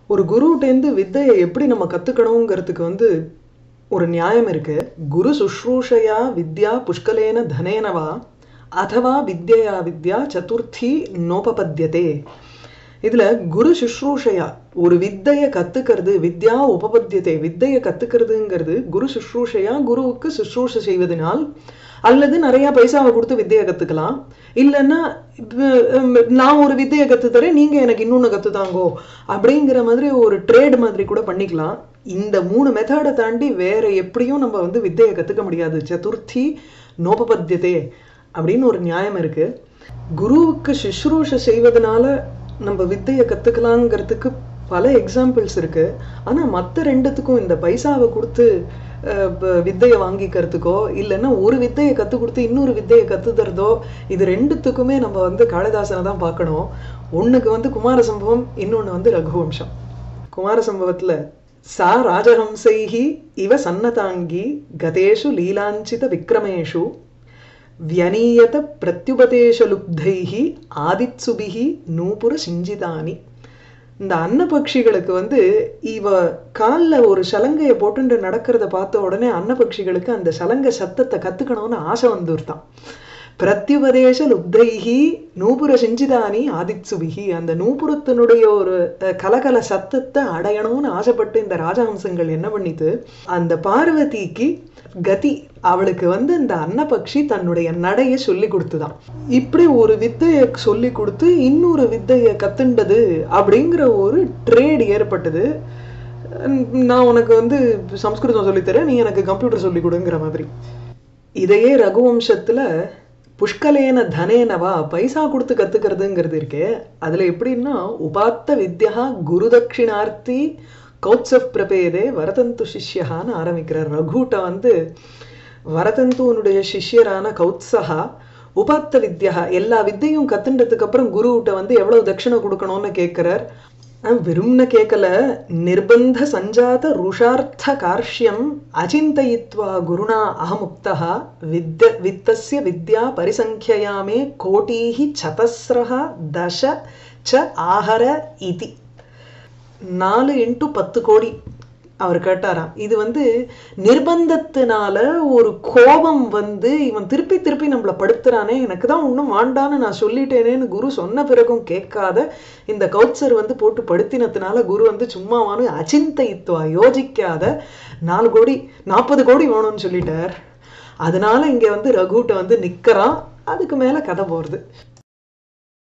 ஒரு குருட்டேந்து வித்தையை எப்படி நம்ம கத்துக்கணுங்கிறதுக்கு வந்து ஒரு நியாயம் இருக்கு குரு சுஷ்ரூஷையா வித்யா புஷ்கலேன தனேனவா அதவா வித்யா வித்யா சதுர்த்தி நோபபத்தியதே இதுல குரு சுஷ்ரூஷையா ஒரு வித்தையை கத்துக்கிறது வித்யா உபபத்தியத்தை வித்தையை கத்துக்கிறதுங்கிறது குரு சுஷ்ரூஷையா குருவுக்கு சுஷ்ரூஷ செய்வதனால் அல்லது நிறைய பைசாவை கொடுத்து வித்தையை கத்துக்கலாம் இல்லைன்னா இப்ப, நான் ஒரு வித்தையை கத்து தரேன் நீங்க எனக்கு இன்னொன்னு கத்து தாங்கோ அப்படிங்கிற மாதிரி ஒரு ட்ரேட் மாதிரி கூட பண்ணிக்கலாம் இந்த மூணு மெத்தடை தாண்டி வேற எப்படியும் நம்ம வந்து வித்தையை கத்துக்க முடியாது சதுர்த்தி நோபபத்தியதே அப்படின்னு ஒரு நியாயம் இருக்கு குருவுக்கு சுஷ்ரூஷ செய்வதனால நம்ம வித்தையை கத்துக்கலாங்கிறதுக்கு பல எக்ஸாம்பிள்ஸ் இருக்கு ஆனா மத்த ரெண்டுத்துக்கும் இந்த பைசாவை கொடுத்து அஹ், ப- வித்தையை வாங்கிக்கிறதுக்கோ இல்லைன்னா ஒரு வித்தையை கத்து கொடுத்து இன்னொரு வித்தையை கத்து தரதோ இது ரெண்டுத்துக்குமே நம்ம வந்து காளிதாசனை தான் பார்க்கணும் ஒண்ணுக்கு வந்து குமார சம்பவம் இன்னொன்னு வந்து ரகுவம்சம் குமார சம்பவத்துல சா ராஜஹம்சைஹி இவ சன்னதாங்கி கதேஷு லீலாஞ்சித விக்ரமேஷு வியனீயத பிரத்யுபதேசலுப்தைஹி ஆதித்சுபிஹி நூபுர சிஞ்சிதானி இந்த அன்னபக்ஷிகளுக்கு வந்து இவ கால்ல ஒரு சலங்கையை போட்டுட்டு நடக்கிறத பார்த்த உடனே அன்னபக்ஷிகளுக்கு அந்த சலங்கை சத்தத்தை கத்துக்கணும்னு ஆசை வந்துருத்தான் பிரத்யுபதேச லுப்தைஹி நூபுர சிஞ்சிதானி ஆதித்சுபிஹி அந்த நூபுரத்தினுடைய ஒரு அஹ், கலகல சத்தத்தை அடையணும்னு ஆசைப்பட்டு இந்த ராஜஹம்சங்கள் என்ன பண்ணிது அந்த பார்வதிக்கு கதி அவளுக்கு வந்து இந்த அன்னபக்ஷி தன்னுடைய நடைய சொல்லி கொடுத்துதான் இப்படி ஒரு வித்தையை சொல்லி கொடுத்து இன்னொரு வித்தையை கத்துண்டது அப்படிங்கிற ஒரு ட்ரேட் ஏற்பட்டது உம், நான் உனக்கு வந்து சம்ஸ்கிருதம் சொல்லித்தரேன் நீ எனக்கு கம்ப்யூட்டர் சொல்லி கொடுங்கிற மாதிரி இதையே ரகுவம்சத்துல புஷ்கலேன தனேனவா பைசா கொடுத்து கத்துக்கிறதுங்கிறது இருக்கே அதுல எப்படின்னா உபாத்த வித்யா குருதட்சிணார்த்தி கௌத்சப் பிரபேதே வரதந்து சிஷ்யஹான்னு ஆரம்பிக்கிறார் ரகுட்ட வந்து வரதந்துவனுடைய சிஷ்யரான கௌத்சஹா உபாத்த வித்யா எல்லா வித்தையும் கத்துண்டதுக்கு அப்புறம் குருவிட்ட வந்து எவ்வளவு தட்சிணை கொடுக்கணும்னு கேட்கிறார் அஹ் வெறும்னு கேட்கல நிர்பந்த சஞ்சாத ருஷார்த்த கார்ஷ்யம் அச்சிந்தயித்வா குருணா அகமுக்தா வித்ய வித்தஸ்ய வித்யா பரிசங்கியாமே கோட்டீஹி சதஸ்ரஹ தச ச ஆஹர இதி நாலு இன்ட்டு பத்து கோடி அவர் கேட்டாராம் இது வந்து நிர்பந்தத்தினால ஒரு கோபம் வந்து இவன் திருப்பி திருப்பி நம்மள படுத்துறானே எனக்கு தான் ஒன்றும் வாண்டான்னு நான் சொல்லிட்டேனேன்னு குரு சொன்ன பிறகும் கேட்காத இந்த கௌத்சர் வந்து போட்டு படுத்தினதுனால குரு வந்து சும்மாவானு அச்சிந்தயித்துவா யோசிக்காத நாலு கோடி நாற்பது கோடி வேணும்னு சொல்லிட்டார் அதனால இங்க வந்து ரகுட்ட வந்து நிக்கறான் அதுக்கு மேல கதை போறது